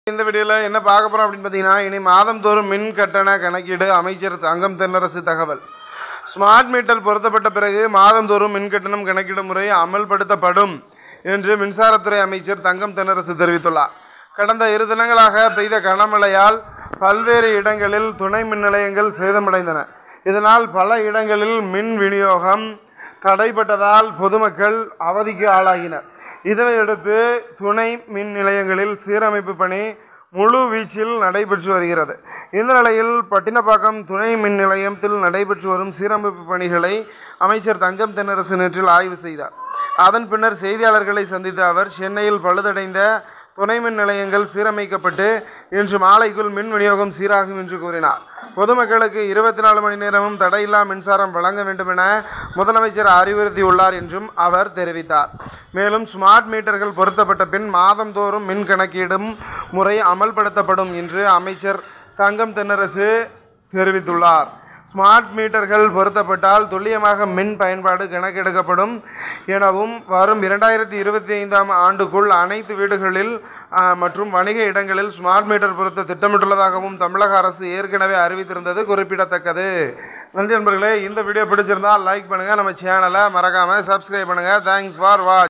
இந்த வீடியோவில் என்ன பார்க்க போகிறோம் அப்படின்னு பார்த்தீங்கன்னா இனி மாதந்தோறும் மின் கட்டண கணக்கீடு அமைச்சர் தங்கம் தென்னரசு தகவல் ஸ்மார்ட் மீட்டர் பொருத்தப்பட்ட பிறகு மாதந்தோறும் மின் கட்டணம் கணக்கிடும் முறை அமல்படுத்தப்படும் என்று மின்சாரத்துறை அமைச்சர் தங்கம் தென்னரசு தெரிவித்துள்ளார் கடந்த இரு தினங்களாக பெய்த கனமழையால் பல்வேறு இடங்களில் துணை மின் நிலையங்கள் சேதமடைந்தன இதனால் பல இடங்களில் மின் விநியோகம் தடைப்பட்டதால் பொதுமக்கள் அவதிக்கு ஆளாகினர் இதனையடுத்து துணை மின் நிலையங்களில் சீரமைப்பு பணி முழு வீச்சில் நடைபெற்று வருகிறது இந்த நிலையில் பட்டினப்பாக்கம் துணை மின் நிலையத்தில் நடைபெற்று வரும் சீரமைப்பு பணிகளை அமைச்சர் தங்கம் தென்னரசு நேற்றில் ஆய்வு செய்தார் அதன் பின்னர் செய்தியாளர்களை சந்தித்த அவர் சென்னையில் பழுதடைந்த துணை மின் நிலையங்கள் சீரமைக்கப்பட்டு இன்று மாலைக்குள் மின் விநியோகம் சீராகும் என்று கூறினார் பொதுமக்களுக்கு இருபத்தி நாலு மணி நேரமும் தடையில்லா மின்சாரம் வழங்க வேண்டும் என முதலமைச்சர் அறிவுறுத்தியுள்ளார் என்றும் அவர் தெரிவித்தார் மேலும் ஸ்மார்ட் மீட்டர்கள் பொருத்தப்பட்ட பின் மாதந்தோறும் மின் கணக்கீடும் முறை அமல்படுத்தப்படும் என்று அமைச்சர் தங்கம் தென்னரசு தெரிவித்துள்ளார் ஸ்மார்ட் மீட்டர்கள் பொருத்தப்பட்டால் துல்லியமாக மின் பயன்பாடு கணக்கெடுக்கப்படும் எனவும் வரும் இரண்டாயிரத்தி இருபத்தி ஐந்தாம் ஆண்டுக்குள் அனைத்து வீடுகளில் ஆ, மற்றும் வணிக இடங்களில் ஸ்மார்ட் மீட்டர் பொருத்த திட்டமிட்டுள்ளதாகவும் தமிழக அரசு ஏற்கனவே அறிவித்திருந்தது குறிப்பிடத்தக்கது நன்றி நண்பர்களே இந்த வீடியோ பிடிச்சிருந்தால் லைக் பண்ணுங்கள் நம்ம சேனலை மறக்காமல் சப்ஸ்கிரைப் பண்ணுங்கள் தேங்க்ஸ் ஃபார் வாட்ச்